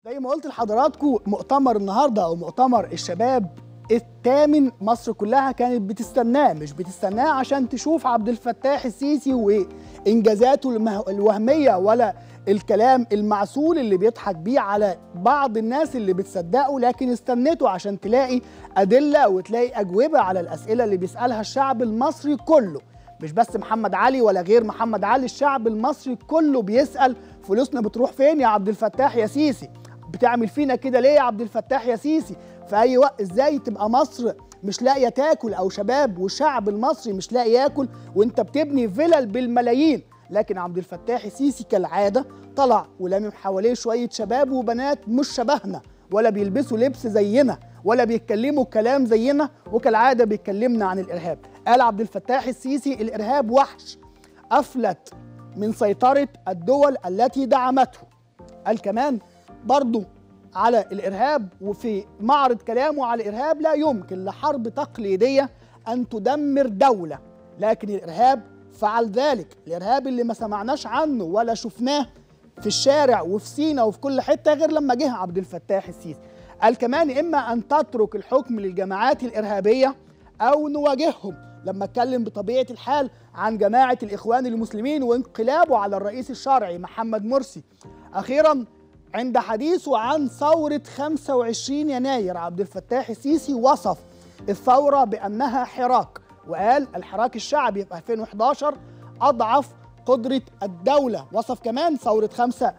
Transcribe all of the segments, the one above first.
زي ما قلت لحضراتكم مؤتمر النهارده او مؤتمر الشباب الثامن مصر كلها كانت بتستناه مش بتستناه عشان تشوف عبد الفتاح السيسي وانجازاته المه- الوهميه ولا الكلام المعسول اللي بيضحك بيه على بعض الناس اللي بتصدقه لكن استنته عشان تلاقي ادله وتلاقي اجوبه على الاسئله اللي بيسالها الشعب المصري كله مش بس محمد علي ولا غير محمد علي الشعب المصري كله بيسال فلوسنا بتروح فين يا عبد الفتاح يا سيسي بتعمل فينا كده ليه يا عبد الفتاح يا سيسي في اي وقت ازاي تبقى مصر مش لاقيه تاكل او شباب والشعب المصري مش لاقي ياكل وانت بتبني فلل بالملايين لكن عبد الفتاح السيسي كالعاده طلع ولامم حواليه شويه شباب وبنات مش شبهنا ولا بيلبسوا لبس زينا ولا بيتكلموا كلام زينا وكالعاده بيتكلمنا عن الارهاب قال عبد الفتاح السيسي الارهاب وحش افلت من سيطره الدول التي دعمته قال كمان برضه على الارهاب وفي معرض كلامه على الارهاب لا يمكن لحرب تقليديه ان تدمر دوله لكن الارهاب فعل ذلك الارهاب اللي ما سمعناش عنه ولا شفناه في الشارع وفي سينا وفي كل حته غير لما جه عبد الفتاح السيسي قال كمان اما ان تترك الحكم للجماعات الارهابيه او نواجههم لما اتكلم بطبيعه الحال عن جماعه الاخوان المسلمين وانقلابه على الرئيس الشرعي محمد مرسي اخيرا عند حديثه عن ثورة 25 يناير عبد الفتاح السيسي وصف الثورة بأنها حراك وقال الحراك الشعبي في 2011 أضعف قدرة الدولة وصف كمان ثورة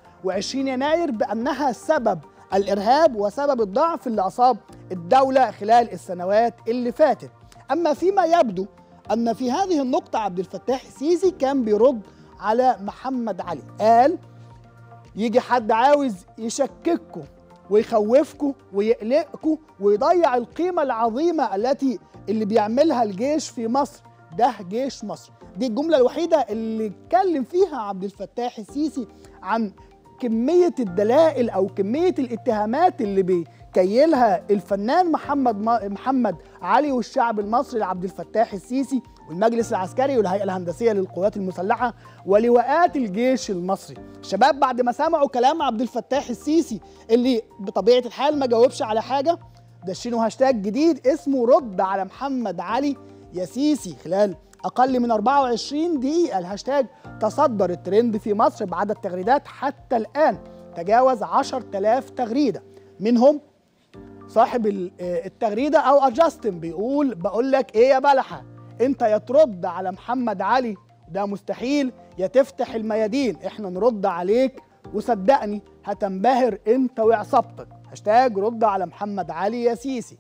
25 يناير بأنها سبب الإرهاب وسبب الضعف اللي أصاب الدولة خلال السنوات اللي فاتت أما فيما يبدو أن في هذه النقطة عبد الفتاح السيسي كان بيرد على محمد علي قال يجي حد عاوز يشكككم ويخوفكم ويقلقكم ويضيع القيمة العظيمة التي اللي بيعملها الجيش في مصر ده جيش مصر دي الجملة الوحيدة اللي اتكلم فيها عبد الفتاح السيسي عن كمية الدلائل أو كمية الاتهامات اللي بيكيلها الفنان محمد محمد علي والشعب المصري لعبد الفتاح السيسي والمجلس العسكري والهيئة الهندسية للقوات المسلحة ولواءات الجيش المصري الشباب بعد ما سمعوا كلام عبد الفتاح السيسي اللي بطبيعة الحال ما جاوبش على حاجة دشنوا هاشتاج جديد اسمه رد على محمد علي يا سيسي خلال أقل من 24 دقيقة الهاشتاج تصدر الترند في مصر بعدد تغريدات حتى الآن تجاوز 10000 تغريدة منهم صاحب ال- آه التغريدة أو أجاستن بيقول بقول لك إيه يا بلحة أنت يا ترد على محمد علي ده مستحيل يا تفتح الميادين إحنا نرد عليك وصدقني هتنبهر أنت وعصابتك هاشتاج رد على محمد علي يا سيسي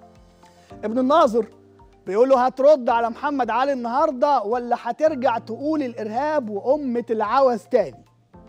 ابن الناظر بيقول له هترد على محمد علي النهارده ولا هترجع تقول الارهاب وامه العوز تاني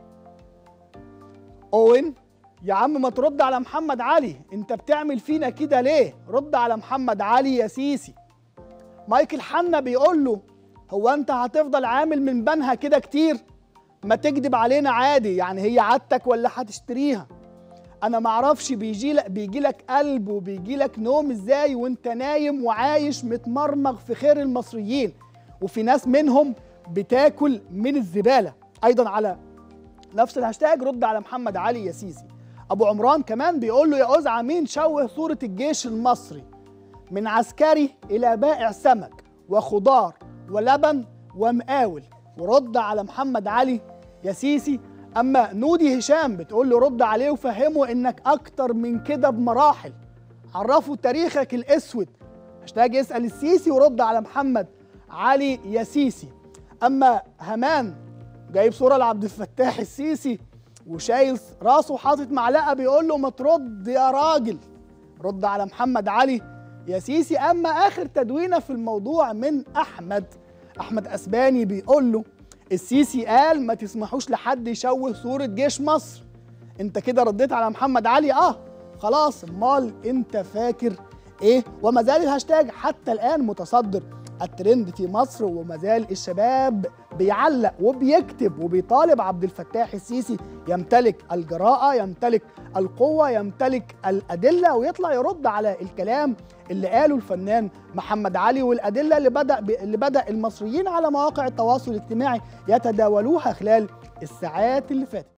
اوين يا عم ما ترد على محمد علي انت بتعمل فينا كده ليه رد على محمد علي يا سيسي مايكل حنا بيقول له هو انت هتفضل عامل من بنها كده كتير ما تكذب علينا عادي يعني هي عادتك ولا هتشتريها انا معرفش بيجي لك بيجي لك قلب وبيجي لك نوم ازاي وانت نايم وعايش متمرمغ في خير المصريين وفي ناس منهم بتاكل من الزباله ايضا على نفس الهاشتاج رد على محمد علي يا سيسي ابو عمران كمان بيقول له يا أزعة مين شوه صوره الجيش المصري من عسكري الى بائع سمك وخضار ولبن ومقاول ورد على محمد علي يا سيسي اما نودي هشام بتقول له رد عليه وفهمه انك اكتر من كده بمراحل عرفوا تاريخك الاسود هاشتاج اسال السيسي ورد على محمد علي يا سيسي اما همان جايب صوره لعبد الفتاح السيسي وشايل راسه وحاطط معلقه بيقول له ما ترد يا راجل رد على محمد علي يا سيسي اما اخر تدوينه في الموضوع من احمد احمد اسباني بيقول له السيسي قال ما تسمحوش لحد يشوه صوره جيش مصر انت كده رديت على محمد علي اه خلاص امال انت فاكر ايه وما زال الهاشتاج حتى الان متصدر الترند في مصر وما زال الشباب بيعلق وبيكتب وبيطالب عبد الفتاح السيسي يمتلك الجراءة يمتلك القوة يمتلك الأدلة ويطلع يرد على الكلام اللي قاله الفنان محمد علي والأدلة اللي بدأ اللي بدأ المصريين على مواقع التواصل الاجتماعي يتداولوها خلال الساعات اللي فاتت